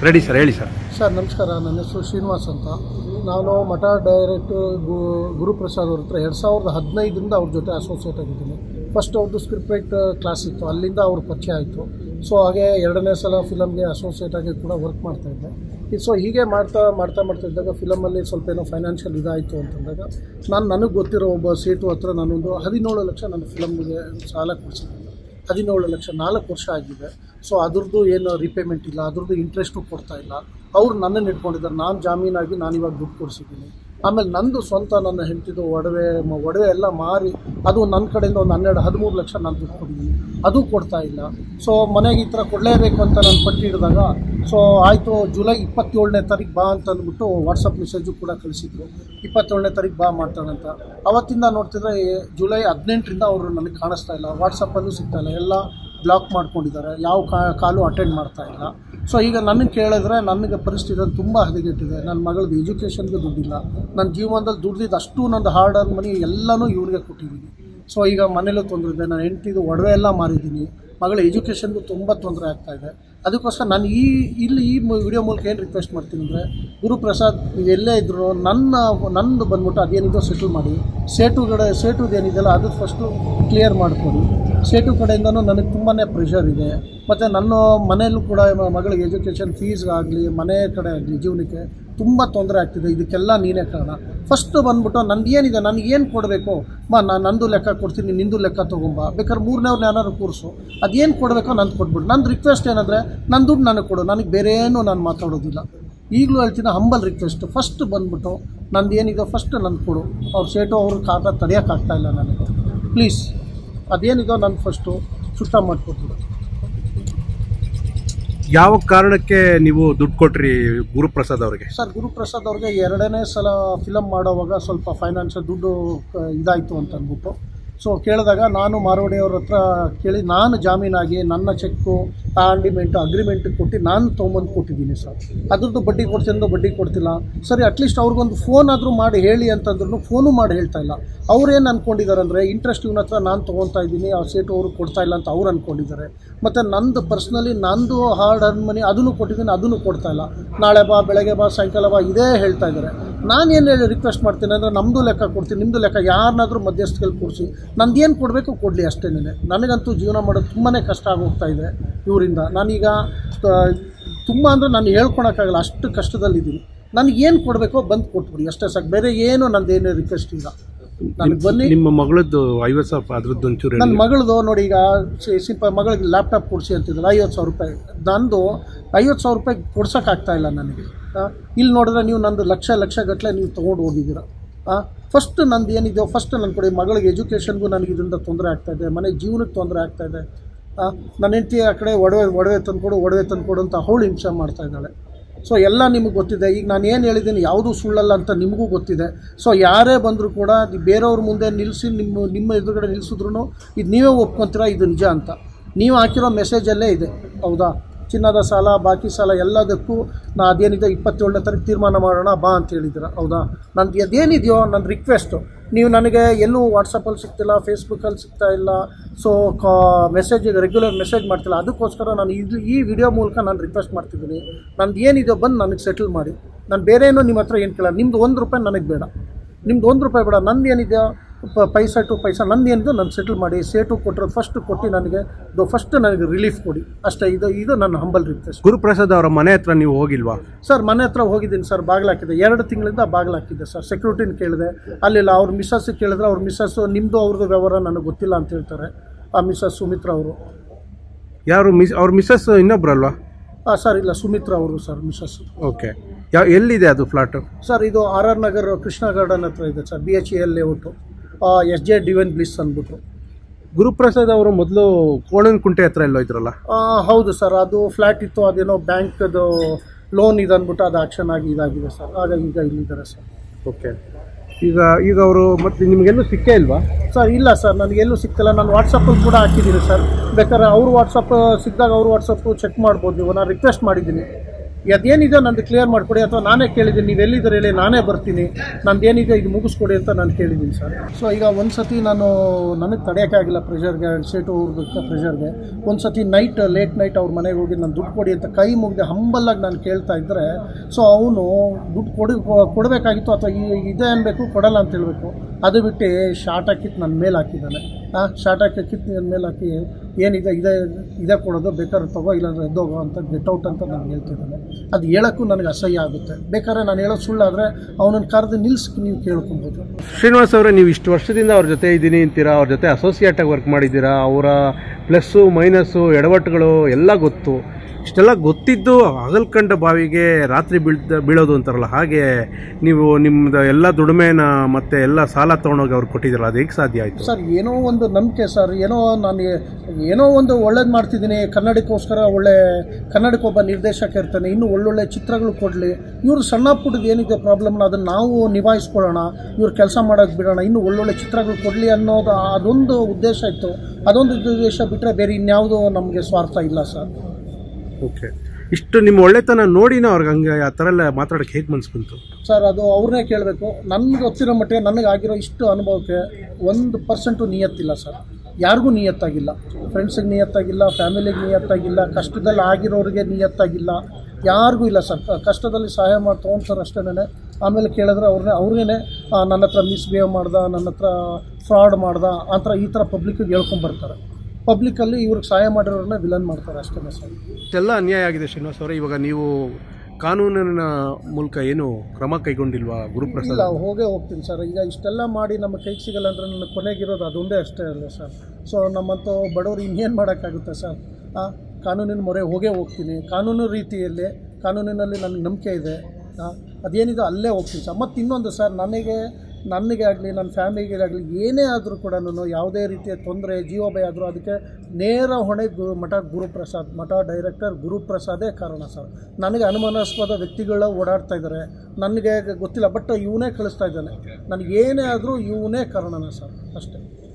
Ready sir ಹೇಳಿ sir sir ನಮಸ್ಕಾರ ನನ್ನ ಹೆಸರು ಶ್ರೀನಿವಾಸ್ ಅಂತ ನಾನು ಮಠ ಡೈರೆಕ್ಟ್ ಗು ಗುರುಪ್ರಸಾದ್ ಅವ್ರ ಹತ್ರ ಎರಡು ಸಾವಿರದ ಹದಿನೈದರಿಂದ ಅವ್ರ ಜೊತೆ ಅಸೋಸಿಯೇಟ್ ಆಗಿದ್ದೀನಿ ಫಸ್ಟ್ ಅವ್ರದ್ದು ಸ್ಕ್ರಿಪ್ಟ್ ರೈಟ್ ಕ್ಲಾಸ್ ಇತ್ತು ಅಲ್ಲಿಂದ ಅವ್ರ ಪರಿಚಯ ಆಯಿತು ಸೊ ಹಾಗೆ ಎರಡನೇ ಸಲ ಫಿಲಮ್ಗೆ ಅಸೋಸಿಯೇಟ್ ಆಗಿ ಕೂಡ ವರ್ಕ್ ಮಾಡ್ತಾಯಿದ್ದೆ ಸೊ ಹೀಗೆ ಮಾಡ್ತಾ ಮಾಡ್ತಾ ಮಾಡ್ತಾ ಇದ್ದಾಗ ಫಿಲಮಲ್ಲಿ ಸ್ವಲ್ಪ ಏನೋ ಫೈನಾನ್ಷಿಯಲ್ ಇದಾಯಿತು ಅಂತಂದಾಗ ನಾನು ನನಗೆ ಗೊತ್ತಿರೋ ಒಬ್ಬ ಸೇಟು ಹತ್ರ ನಾನೊಂದು ಹದಿನೇಳು ಲಕ್ಷ ನನ್ನ ಫಿಲಮ್ಗೆ ಸಾಲ ಕೊಡಿಸಿದ್ದೆ ಹದಿನೇಳು ಲಕ್ಷ ನಾಲ್ಕು ವರ್ಷ ಆಗಿದೆ ಸೊ ಅದ್ರದ್ದು ಏನು ರಿಪೇಮೆಂಟ್ ಇಲ್ಲ ಅದ್ರದ್ದು ಇಂಟ್ರೆಸ್ಟು ಕೊಡ್ತಾ ಇಲ್ಲ ಅವ್ರು ನನ್ನನ್ನು ಇಟ್ಕೊಂಡಿದ್ದಾರೆ ನಾನು ಜಾಮೀನಾಗಿ ನಾನು ಇವಾಗ ದುಡ್ಡು ಕೊಡಿಸಿದ್ದೀನಿ ಆಮೇಲೆ ನಂದು ಸ್ವಂತ ನನ್ನ ಹೆಂಡತಿದು ಒಡವೆ ಮ- ಒಡವೆ ಎಲ್ಲ ಮಾರಿ ಅದು ನನ್ನ ಕಡೆಯಿಂದ ಒಂದು ಹನ್ನೆರಡು ಹದಿಮೂರು ಲಕ್ಷ ನಾನು ದುಡ್ಡು ಕೊಟ್ಟಿದ್ದೀನಿ ಅದು ಕೊಡ್ತಾ ಇಲ್ಲ ಸೊ ಮನೆಗೆ ಈ ಥರ ಕೊಡಲೇಬೇಕು ಅಂತ ನಾನು ಪಟ್ಟಿ ಹಿಡಿದಾಗ ಸೊ ಆಯಿತು ಜುಲೈ ಇಪ್ಪತ್ತೇಳನೇ ತಾರೀಕು ಬಾ ಅಂತ ಅಂದ್ಬಿಟ್ಟು ವಾಟ್ಸಪ್ ಮೆಸೇಜು ಕೂಡ ಕಳಿಸಿದ್ರು ಇಪ್ಪತ್ತೇಳನೇ ತಾರೀಕು ಬಾ ಮಾಡ್ತಾನಂತ ಅವತ್ತಿಂದ ನೋಡ್ತಿದ್ರೆ ಜುಲೈ ಹದಿನೆಂಟರಿಂದ ಅವರು ನನಗೆ ಕಾಣಿಸ್ತಾ ಇಲ್ಲ ವಾಟ್ಸಪ್ಪಲ್ಲೂ ಸಿಗ್ತಾ ಇಲ್ಲ ಎಲ್ಲ ಬ್ಲಾಕ್ ಮಾಡ್ಕೊಂಡಿದ್ದಾರೆ ಯಾವ ಕಾ- ಕಾಲು ಅಟೆಂಡ್ ಮಾಡ್ತಾ ಇಲ್ಲ ಸೊ ಈಗ ನನಗೆ ಕೇಳಿದ್ರೆ ನನಗೆ ಪರಿಸ್ಥಿತಿ ತುಂಬ ಹದಗೆಟ್ಟಿದೆ ನನ್ನ ಮಗಳದ್ದು ಎಜುಕೇಷನ್ಗೆ ದುಡ್ಡಿಲ್ಲ ನನ್ನ ಜೀವನದಲ್ಲಿ ದುಡ್ದಿದ್ದು ಅಷ್ಟು ನಂದು ಹಾರ್ಡ್ ಅರ್ನ್ ಮನಿ ಎಲ್ಲನೂ ಇವ್ರಿಗೆ ಕೊಟ್ಟಿದ್ದೀನಿ ಸೊ ಈಗ ಮನೇಲೂ ತೊಂದರೆ ಇದೆ ನಾನು ಹೆಂಡ್ತಿದು ಒಡವೆ ಎಲ್ಲ ಮಾರಿದ್ದೀನಿ ಮಗಳ ಎಜುಕೇಷನ್ಗೂ ತುಂಬ ತೊಂದರೆ ಆಗ್ತಾ ಇದೆ ಅದಕ್ಕೋಸ್ಕರ ನಾನು ಈ ಇಲ್ಲಿ ಈ ವಿಡಿಯೋ ಮೂಲಕ ಏನು ರಿಕ್ವೆಸ್ಟ್ ಮಾಡ್ತೀನಿ ಅಂದರೆ ಗುರುಪ್ರಸಾದ್ ನೀವು ಎಲ್ಲೇ ಇದ್ರು ನನ್ನ ನಂದು ಬಂದ್ಬಿಟ್ಟು ಅದೇನಿದೋ ಸೆಟಲ್ ಮಾಡಿ ಸೇಟುಗಡೆ ಸೇಟುದು ಏನಿದೆಯಲ್ಲ ಅದು ಫಸ್ಟು ಕ್ಲಿಯರ್ ಮಾಡಿಕೊಡಿ ಸೇಟು ಕಡೆಯಿಂದನೂ ನನಗೆ ತುಂಬಾ ಪ್ರೆಷರ್ ಇದೆ ಮತ್ತು ನನ್ನ ಮನೆಯಲ್ಲೂ ಕೂಡ ಮ- ಮಗಳಿಗೆ ಎಜುಕೇಷನ್ ಫೀಸ್ಗಾಗಲಿ ಮನೆ ಕಡೆ ಆಗಲಿ ಜೀವನಕ್ಕೆ ತುಂಬ ತೊಂದರೆ ಆಗ್ತಿದೆ ಇದಕ್ಕೆಲ್ಲ ನೀನೇ ಕಾರಣ ಫಸ್ಟ್ ಬಂದ್ಬಿಟ್ಟು ನಂದು ಏನಿದೆ ನನಗೆ ಏನು ಕೊಡಬೇಕು ಮಾ ನಾನು ನಂದು ಲೆಕ್ಕ ಕೊಡ್ತೀನಿ ನಿಂದು ಲೆಕ್ಕ ತೊಗೊಂಬ ಬೇಕಾದ್ರೆ ಮೂರನೇವ್ರನ್ನ ಏನಾದ್ರು ಕೂರಿಸು ಅದೇನು ಕೊಡಬೇಕೋ ನಂದು ಕೊಟ್ಬಿಡು ನನ್ನ ರಿಕ್ವೆಸ್ಟ್ ಏನಂದರೆ ನನ್ನ ದುಡ್ಡು ನನಗೆ ಕೊಡು ನನಗೆ ಬೇರೆ ಏನು ನಾನು ಮಾತಾಡೋದಿಲ್ಲ ಈಗಲೂ ಹೇಳ್ತೀನಿ ಹಂಬಲ್ ರಿಕ್ವೆಸ್ಟ್ ಫಸ್ಟ್ ಬಂದ್ಬಿಟ್ಟು ನಂದು ಏನಿದೆ ಫಸ್ಟ್ ನಂದು ಕೊಡು ಅವ್ರ ಸೇಟು ಅವ್ರ ಕಾಟ ತಡೆಯೋಕ್ಕಾಗ್ತಾ ಇಲ್ಲ ನನಗೆ ಪ್ಲೀಸ್ ಅದೇನಿದೋ ನಾನು ಫಸ್ಟು ಚುಟ್ಟ ಮಾಡಿಕೊಟ್ಬಿಡು ಯಾವ ಕಾರಣಕ್ಕೆ ನೀವು ದುಡ್ಡು ಕೊಟ್ರಿ ಗುರುಪ್ರಸಾದ್ ಅವರಿಗೆ ಸರ್ ಗುರುಪ್ರಸಾದ್ ಅವ್ರಿಗೆ ಎರಡನೇ ಸಲ ಫಿಲಮ್ ಮಾಡೋವಾಗ ಸ್ವಲ್ಪ ಫೈನಾನ್ಷಿಯಲ್ ದುಡ್ಡು ಕ- ಇದಾಯಿತು ಅಂತ ಅಂದ್ಬಿಟ್ಟು ಸೊ ಕೇಳಿದಾಗ ನಾನು ಮಾರೋಡಿ ಅವ್ರ ಹತ್ರ ಕೇಳಿ ನಾನು ಜಾಮೀನಾಗಿ ನನ್ನ ಚೆಕ್ಕು ಆಂಡಿಮೆಂಟು ಅಗ್ರಿಮೆಂಟ್ ಕೊಟ್ಟು ನಾನು ತೊಗೊಂಬಂದು ಕೊಟ್ಟಿದ್ದೀನಿ ಸರ್ ಅದ್ರದ್ದು ಬಡ್ಡಿ ಕೊಡ್ತೀನಿ ಅಂದ್ರೆ ಬಡ್ಡಿ ಕೊಡ್ತಿಲ್ಲ ಸರಿ ಅಟ್ಲೀಸ್ಟ್ ಅವ್ರಿಗೊಂದು ಫೋನ್ ಆದರೂ ಮಾಡಿ ಹೇಳಿ ಅಂತಂದ್ರೂ ಫೋನು ಮಾಡಿ ಹೇಳ್ತಾ ಇಲ್ಲ ಅವ್ರೇನು ಅಂದ್ಕೊಂಡಿದ್ದಾರೆ ಅಂದರೆ ಇಂಟ್ರೆಸ್ಟ್ ಇವನ ಹತ್ರ ನಾನು ತೊಗೊತಾ ಇದ್ದೀನಿ ಆ ಸೇಟು ಅವರು ಕೊಡ್ತಾ ಇಲ್ಲ ಅಂತ ಅವ್ರು ಅಂದ್ಕೊಂಡಿದ್ದಾರೆ ಮತ್ತು ನಂದು ಪರ್ಸ್ನಲಿ ನಂದು ಹಾರ್ಡ್ ಅರ್ನ್ ಮನಿ ಅದನ್ನು ಕೊಟ್ಟಿದ್ದೀನಿ ಅದನ್ನು ಕೊಡ್ತಾ ಇಲ್ಲ ನಾಳೆ ಬಾ ಬೆಳಗ್ಗೆ ಬಾ ಸಾಯಂಕಾಲ ಬಾ ಇದೇ ಹೇಳ್ತಾ ಇದ್ದಾರೆ ನಾನೇನು ಹೇಳಿ ರಿಕ್ವೆಸ್ಟ್ ಮಾಡ್ತೀನಿ ಅಂದರೆ ನಮ್ಮದು ಲೆಕ್ಕ ಕೊಡ್ತೀನಿ ನಿಮ್ಮದು ಲೆಕ್ಕ ಯಾರನ್ನಾದರೂ ಮಧ್ಯಸ್ಥಿಕೆಯಲ್ಲಿ ಕೂರಿಸಿ ನಂದು ಏನು ಕೊಡಬೇಕು ಕೊಡಲಿ ಅಷ್ಟೇನೆ ನನಗಂತೂ ಜೀವನ ಮಾಡೋದು ತುಂಬಾ ಕಷ್ಟ ಆಗೋಗ್ತಾ ಇದೆ ಇವರಿಂದ ನಾನೀಗ ತುಂಬ ಅಂದರೆ ನಾನು ಹೇಳ್ಕೊಳಕ್ಕಾಗಲ್ಲ ಅಷ್ಟು ಕಷ್ಟದಲ್ಲಿದ್ದೀನಿ ನನಗೆ ಏನು ಕೊಡಬೇಕೋ ಬಂದು ಕೊಟ್ಬಿಡಿ ಅಷ್ಟೇ ಸಾಕು ಬೇರೆ ಏನು ನಂದೇನು ರಿಕ್ವೆಸ್ಟ್ ಇಲ್ಲ ನನಗೆ ಬನ್ನಿ ನಿಮ್ಮ ಮಗಳದ್ದು ಐವತ್ತು ಸಾವಿರ ಅದ್ರದ್ದು ಒಂಚೂರು ನನ್ನ ಹೇಳಿ. ಮಗಳದು ನೋಡಿ ಈಗ ಸಿಂಪಲ್ ಮಗಳಿಗೆ ಲ್ಯಾಪ್ಟಾಪ್ ಕೊಡಿಸಿ ಅಂತಿದ್ರು ಐವತ್ತು ಸಾವಿರ ರೂಪಾಯಿ ನಂದು ಐವತ್ತು ಸಾವಿರ ರೂಪಾಯಿ ಕೊಡ್ಸೋಕ್ಕಾಗ್ತಾ ಇಲ್ಲ ನನಗೆ ಆ, ಇಲ್ಲಿ ನೋಡಿದ್ರೆ ನೀವು ನಂದು ಲಕ್ಷ ಲಕ್ಷ ಗಟ್ಟಲೆ ನೀವು ತೊಗೊಂಡು ಹೋಗಿದ್ದೀರ ಫಸ್ಟ್ ನಂದು ಏನಿದೆಯೋ ಫಸ್ಟ್ ನನ್ನ ಕೊಡಿ ಮಗಳಿಗೆ ಎಜುಕೇಷನ್ಗೂ ನನಗೆ ಇದರಿಂದ ತೊಂದರೆ ಆಗ್ತಾ ಇದೆ ಮನೆ ಜೀವನಕ್ಕೆ ತೊಂದರೆ ಆಗ್ತಾ ಇದೆ ಆ, ನನ್ನ ಹೆಂಡತಿ ಆ ಕಡೆ ಒಡವೆ ಒಡವೆ ತಂದ್ಕೊಡು ಒಡವೆ ತಂದ್ಕೊಡು ಅಂತ ಅವಳು ಹಿಂಸೆ ಮಾಡ್ತಾ ಇದ್ದಾಳೆ ಸೊ ಎಲ್ಲ ನಿಮಗೆ ಗೊತ್ತಿದೆ ಈಗ ನಾನು ಏನು ಹೇಳಿದ್ದೀನಿ ಯಾವುದೂ ಸುಳ್ಳಲ್ಲ ಅಂತ ನಿಮಗೂ ಗೊತ್ತಿದೆ ಸೊ ಯಾರೇ ಬಂದರೂ ಕೂಡ ಇದು ಬೇರೆಯವ್ರ ಮುಂದೆ ನಿಲ್ಲಿಸಿ ನಿಮ್ಮ ನಿಮ್ಮ ಎದುರುಗಡೆ ನಿಲ್ಲಿಸಿದ್ರು ಇದು ನೀವೇ ಒಪ್ಕೊತೀರಾ ಇದು ನಿಜ ಅಂತ ನೀವು ಹಾಕಿರೋ ಮೆಸೇಜಲ್ಲೇ ಇದೆ ಹೌದಾ ಚಿನ್ನದ ಸಾಲ ಬಾಕಿ ಸಾಲ ಎಲ್ಲದಕ್ಕೂ ನಾ ಅದೇನಿದೆ ಇಪ್ಪತ್ತೇಳನೇ ತಾರೀಕು ತೀರ್ಮಾನ ಮಾಡೋಣ ಬಾ ಅಂತ ಹೇಳಿದ್ದೀರ ಹೌದಾ ನಂದು ಅದೇನಿದೆಯೋ ನನ್ನ ರಿಕ್ವೆಸ್ಟು ನೀವು ನನಗೆ ಎಲ್ಲೂ ವಾಟ್ಸಪ್ಪಲ್ಲಿ ಸಿಗ್ತಿಲ್ಲ ಫೇಸ್ಬುಕ್ಕಲ್ಲಿ ಸಿಗ್ತಾ ಇಲ್ಲ ಸೊ ಕಾ ಮೆಸೇಜ್ ರೆಗ್ಯುಲರ್ ಮೆಸೇಜ್ ಮಾಡ್ತಿಲ್ಲ ಅದಕ್ಕೋಸ್ಕರ ನಾನು ಇದು ಈ ವಿಡಿಯೋ ಮೂಲಕ ನಾನು ರಿಕ್ವೆಸ್ಟ್ ಮಾಡ್ತಿದ್ದೀನಿ ನಂದು ಏನಿದೆಯೋ ಬಂದು ನನಗೆ ಸೆಟಲ್ ಮಾಡಿ ನಾನು ಬೇರೆ ಏನೋ ನಿಮ್ಮ ಹತ್ರ ಏನು ಕೇಳ ನಿಮ್ದು ಒಂದು ರೂಪಾಯಿ ನನಗೆ ಬೇಡ ನಿಮ್ದು ಒಂದು ರೂಪಾಯಿ ಬೇಡ ನಂದು ಏನಿದೆಯೋ ಪ ಪೈಸಾ ಟು ಪೈಸಾ ನಂದು ಏನಿದೆ ನಾನು ಸೆಟಲ್ ಮಾಡಿ ಸೇಟು ಕೊಟ್ಟಿರೋದು ಫಸ್ಟ್ ಕೊಟ್ಟು ನನಗೆ ಫಸ್ಟ್ ನನಗೆ ರಿಲೀಫ್ ಕೊಡಿ ಅಷ್ಟೇ ಇದು ಇದು ನನ್ನ ಹಂಬಲ್ ರಿಕ್ವೆಸ್ಟ್ ಗುರುಪ್ರಸಾದ್ ಅವರ ಮನೆ ಹತ್ರ ನೀವು ಹೋಗಿಲ್ವಾ ಸರ್ ಮನೆ ಹತ್ರ ಹೋಗಿದ್ದೀನಿ ಸರ್ ಬಾಗಿಲು ಹಾಕಿದೆ ಎರಡು ತಿಂಗಳಿಂದ ಬಾಗಿಲು ಹಾಕಿದ್ದೆ ಸರ್ ಸೆಕ್ಯೂರಿಟಿನ ಕೇಳಿದೆ ಅಲ್ಲಿಲ್ಲ ಅವ್ರ ಮಿಸ್ಸಸ್ ಕೇಳಿದ್ರೆ ಅವ್ರ ಮಿಸ್ಸಸ್ಸು ನಿಮ್ಮದು ಅವ್ರದ್ದು ವ್ಯವಹಾರ ನನಗೆ ಗೊತ್ತಿಲ್ಲ ಅಂತ ಹೇಳ್ತಾರೆ ಆ ಮಿಸ್ಸಸ್ ಸುಮಿತ್ರಾ ಅವರು ಯಾರು ಮಿಸ್ ಅವ್ರ ಮಿಸ್ಸಸ್ ಇನ್ನೊಬ್ರಲ್ವಾ ಹಾಂ ಸರ್ ಇಲ್ಲ ಸುಮಿತ್ರಾ ಅವರು ಸರ್ ಮಿಸ್ಸಸ್ ಓಕೆ ಯಾವ ಎಲ್ಲಿದೆ ಅದು ಫ್ಲಾಟು ಸರ್ ಇದು R R Nagar Krishna garden ಹತ್ರ ಇದೆ sir B H L layout S J Divine Bliss ಅಂದ್ಬಿಟ್ಟು ಗುರುಪ್ರಸಾದ್ ಅವರು ಮೊದಲು ಕೋಣನಕುಂಟೆ ಹತ್ರ ಎಲ್ಲೋ ಇದ್ರಲ್ಲ ಆ, ಹೌದು ಸರ್ ಅದು ಫ್ಲ್ಯಾಟ್ ಇತ್ತು ಅದೇನೋ ಬ್ಯಾಂಕ್ದು ಲೋನ್ ಇದೆ ಅಂದ್ಬಿಟ್ಟು ಅದು ಆಕ್ಷನ್ ಆಗಿ ಇದಾಗಿದೆ ಸರ್ ಹಾಗಾಗಿ ಈಗ ಇಲ್ಲಿದ್ದಾರೆ ಸರ್ ಓಕೆ ಈಗ ಈಗ ಅವರು ಮತ್ತೆ ನಿಮಗೆಲ್ಲೂ ಸಿಕ್ಕೇ ಇಲ್ವಾ ಸರ್ ಇಲ್ಲ ಸರ್ ನನಗೆಲ್ಲೂ ಸಿಗ್ತಿಲ್ಲ ನಾನು ವಾಟ್ಸಪ್ಪಲ್ಲಿ ಕೂಡ ಹಾಕಿದ್ದೀನಿ ಸರ್ ಬೇಕಾದ್ರೆ ಅವ್ರ ವಾಟ್ಸಪ್ ಸಿಕ್ಕಿದಾಗ ಅವ್ರ ವಾಟ್ಸಪ್ಪು ಚೆಕ್ ಮಾಡ್ಬೋದು ನೀವು ನಾನು ರಿಕ್ವೆಸ್ಟ್ ಮಾಡಿದ್ದೀನಿ ಅದೇನಿದೆ ನಂದು ಕ್ಲಿಯರ್ ಮಾಡಿಕೊಡಿ ಅಥವಾ ನಾನೇ ಕೇಳಿದ್ದೀನಿ ನೀವು ಎಲ್ಲಿದ್ದೀರಿ ಹೇಳಿ ನಾನೇ ಬರ್ತೀನಿ ನಂದು ಏನಿದೆ ಇದು ಮುಗಿಸ್ಕೊಡಿ ಅಂತ ನಾನು ಕೇಳಿದ್ದೀನಿ ಸರ್ ಸೊ ಈಗ ಒಂದು ಸತಿ ನಾನು ನನಗೆ ತಡೆಯೋಕ್ಕಾಗಿಲ್ಲ ಪ್ರೆಷರ್ಗೆ ಸೇಟು ಅವ್ರದ್ದು ಪ್ರೆಷರ್ಗೆ ಒಂದು ಸತಿ ನೈಟ್ ಲೇಟ್ ನೈಟ್ ಅವ್ರ ಮನೆಗೆ ಹೋಗಿ ನಾನು ದುಡ್ಡು ಕೊಡಿ ಅಂತ ಕೈ ಮುಗಿದೆ ಹಂಬಲ್ಲಾಗಿ ನಾನು ಕೇಳ್ತಾ ಇದ್ದರೆ ಸೊ ಅವನು ದುಡ್ಡು ಕೊಡಿ ಕೊಡಬೇಕಾಗಿತ್ತು ಅಥವಾ ಈ- ಇದೆ ಅನ್ಬೇಕು ಕೊಡಲ್ಲ ಅಂತ ಹೇಳಬೇಕು ಅದು ಬಿಟ್ಟು ಶಾರ್ಟ್ ಹಾಕಿತ್ತು ನನ್ನ ಮೇಲೆ ಹಾಕಿದ್ದಾನೆ ಆ ಶಾರ್ಟ್ ಹಾಕಿ ಕಿತ್ತು ನನ್ನ ಮೇಲೆ ಹಾಕಿ ಏನಿದೆ ಇದೇ ಇದೇ ಕೊಡೋದು ಬೇಕಾದ್ರೆ ತಗೋ ಇಲ್ಲಾಂದ್ರೆ ಎದ್ದೋಗೋ ಅಂತ ಗೆಟ್ ಔಟ್ ಅಂತ ನಾನು ಹೇಳ್ತಿದ್ದಾನೆ ಅದು ಹೇಳೋಕ್ಕೂ ನನಗೆ ಅಸಹ್ಯ ಆಗುತ್ತೆ ಬೇಕಾದ್ರೆ ನಾನು ಹೇಳೋದು ಸುಳ್ಳಾದರೆ ಅವನನ್ನು ಕರೆದು ನಿಲ್ಸಿ ನೀವು ಕೇಳ್ಕೊಬೋದು ಶ್ರೀನಿವಾಸ್ ಅವರೇ ನೀವು ಇಷ್ಟು ವರ್ಷದಿಂದ ಅವ್ರ ಜೊತೆ ಇದ್ದೀನಿ ಅಂತೀರಾ ಅವ್ರ ಜೊತೆ ಅಸೋಸಿಯೇಟ್ ಆಗಿ ವರ್ಕ್ ಮಾಡಿದ್ದೀರಾ ಅವರ ಪ್ಲಸ್ಸು ಮೈನಸ್ಸು ಎಡವಟ್ಟುಗಳು ಎಲ್ಲ ಗೊತ್ತು ಇಷ್ಟೆಲ್ಲ ಗೊತ್ತಿದ್ದು ಹಗಲ್ಕಂಡ ಬಾವಿಗೆ ರಾತ್ರಿ ಬೀಳ್ದ ಬೀಳೋದು ಅಂತಾರಲ್ಲ ಹಾಗೆ ನೀವು ನಿಮ್ಮದು ಎಲ್ಲ ದುಡಿಮೆನ ಮತ್ತೆ ಎಲ್ಲ ಸಾಲ ತೊಗೊಂಡೋಗಿ ಅವ್ರು ಕೊಟ್ಟಿದ್ದೀರಲ್ಲ ಅದು ಹೇಗೆ ಸಾಧ್ಯ ಆಯಿತು ಸರ್ ಏನೋ ಒಂದು ನಂಬಿಕೆ ಸರ್ ಏನೋ ನಾನು ಏನೋ ಒಂದು ಒಳ್ಳೇದು ಮಾಡ್ತಿದ್ದೀನಿ ಕನ್ನಡಕ್ಕೋಸ್ಕರ ಒಳ್ಳೆ ಕನ್ನಡಕ್ಕೊಬ್ಬ ನಿರ್ದೇಶಕ ಇರ್ತಾನೆ ಇನ್ನೂ ಒಳ್ಳೊಳ್ಳೆ ಚಿತ್ರಗಳು ಕೊಡಲಿ ಇವರು ಸಣ್ಣ ಪುಟ್ಟದ್ದು ಏನಿದೆ ಪ್ರಾಬ್ಲಮ್ನ ಅದನ್ನು ನಾವು ನಿಭಾಯಿಸ್ಕೊಳ್ಳೋಣ ಇವ್ರು ಕೆಲಸ ಮಾಡೋಕ್ಕೆ ಬಿಡೋಣ ಇನ್ನೂ ಒಳ್ಳೊಳ್ಳೆ ಚಿತ್ರಗಳು ಕೊಡಲಿ ಅನ್ನೋದು ಅದೊಂದು ಉದ್ದೇಶ ಇತ್ತು ಅದೊಂದು ಉದ್ದೇಶ ಬಿಟ್ಟರೆ ಬೇರೆ ಇನ್ಯಾವುದೋ ನಮಗೆ ಸ್ವಾರ್ಥ ಇಲ್ಲ ಸರ್ ಓಕೆ ಇಷ್ಟು ನಿಮ್ಮ ಒಳ್ಳೆತನ ನೋಡಿನ ಅವ್ರಿಗೆ ಹಂಗೆ ಆ ಥರ ಎಲ್ಲ ಮಾತಾಡೋಕ್ಕೆ ಹೇಗೆ ಮನ್ಸು ಬಂತು ಸರ್ ಅದು ಅವ್ರನ್ನೇ ಕೇಳಬೇಕು ನನಗೆ ಗೊತ್ತಿರೋ ಮಟ್ಟಿಗೆ ನನಗೆ ಆಗಿರೋ ಇಷ್ಟು ಅನುಭವಕ್ಕೆ ಒಂದು ಪರ್ಸೆಂಟು ನಿಯತ್ತಿಲ್ಲ ಸರ್ ಯಾರಿಗೂ ನಿಯತ್ತಾಗಿಲ್ಲ ಫ್ರೆಂಡ್ಸಿಗೆ ನಿಯತ್ತಾಗಿಲ್ಲ ಫ್ಯಾಮಿಲಿಗೆ ನಿಯತ್ತಾಗಿಲ್ಲ ಕಷ್ಟದಲ್ಲಿ ಆಗಿರೋರಿಗೆ ನಿಯತ್ತಾಗಿಲ್ಲ ಯಾರಿಗೂ ಇಲ್ಲ ಸರ್ ಕ- ಕಷ್ಟದಲ್ಲಿ ಸಹಾಯ ಮಾಡಿ ತೊಗೊಂತಾರೆ ಅಷ್ಟೇನೆ ಆಮೇಲೆ ಕೇಳಿದ್ರೆ ಅವ್ರನ್ನೇ ಅವ್ರಿಗೇ ನನ್ನ ಹತ್ರ ಮಿಸ್ಬಿಹೇವ್ ಮಾಡ್ದ ನನ್ನ ಹತ್ರ ಫ್ರಾಡ್ ಮಾಡ್ದ ಆ ಥರ ಈ ಥರ ಪಬ್ಲಿಕ್ಕಿಗೆ ಹೇಳ್ಕೊಂಬರ್ತಾರೆ ಪಬ್ಲಿಕ್ಕಲ್ಲಿ ಇವ್ರಿಗೆ ಸಹಾಯ ಮಾಡಿರೋರನ್ನ ವಿಲನ್ ಮಾಡ್ತಾರೆ ಅಷ್ಟೇ ಸರ್ ಇಷ್ಟೆಲ್ಲ ಅನ್ಯಾಯ ಆಗಿದೆ ಶ್ರೀನಿವಾಸ್ ಅವರೇ ಇವಾಗ ನೀವು ಕಾನೂನಿನ ಮೂಲಕ ಏನು ಕ್ರಮ ಕೈಗೊಂಡಿಲ್ವಾ ಗುರುಪ್ರಸಾದ್ ಇಲ್ಲ ಹೋಗೇ ಹೋಗ್ತೀನಿ ಸರ್ ಈಗ ಇಷ್ಟೆಲ್ಲ ಮಾಡಿ ನಮ್ಮ ಕೈಗೆ ಸಿಗಲ್ಲ ಅಂದರೆ ನನ್ನ ಕೊನೆಗಿರೋದು ಅದೊಂದೇ ಅಷ್ಟೇ ಅಲ್ಲ ಸರ್ ಸೊ ನಮ್ಮಂಥ ಬಡವರು ಇನ್ನೇನು ಮಾಡೋಕ್ಕಾಗುತ್ತೆ ಸರ್ ಆ, ಕಾನೂನಿನ ಮೊರೆ ಹೋಗೇ ಹೋಗ್ತೀನಿ ಕಾನೂನು ರೀತಿಯಲ್ಲಿ ಕಾನೂನಿನಲ್ಲಿ ನನಗೆ ನಂಬಿಕೆ ಇದೆ ಆ, ಅದೇನಿದೆ ಅಲ್ಲೇ ಹೋಗ್ತೀನಿ ಸರ್ ಮತ್ತು ಇನ್ನೊಂದು ಸರ್ ನನಗೆ ನನಗೆ ಆಗಲಿ ನನ್ನ ಫ್ಯಾಮಿಲಿಗೆ ಆಗಲಿ ಏನೇ ಆದರೂ ಕೂಡ ಯಾವುದೇ ರೀತಿಯ ತೊಂದರೆ ಜೀವಭಯ ಆದರೂ ಅದಕ್ಕೆ ನೇರ ಹೊಣೆ ಗುರು ಮಠ ಗುರುಪ್ರಸಾದ್ ಮಠ ಡೈರೆಕ್ಟರ್ ಗುರುಪ್ರಸಾದೇ ಕಾರಣ ಸರ್ ನನಗೆ ಅನುಮಾನಾಸ್ಪದ ವ್ಯಕ್ತಿಗಳ ಓಡಾಡ್ತಾ ಇದ್ದಾರೆ ನನಗೆ ಗೊತ್ತಿಲ್ಲ ಬಟ್ ಇವನೇ ಕಳಿಸ್ತಾ ಇದ್ದಾನೆ ನನಗೇನೇ ಆದರೂ ಇವನೇ ಕಾರಣನ ಸರ್ ಅಷ್ಟೇ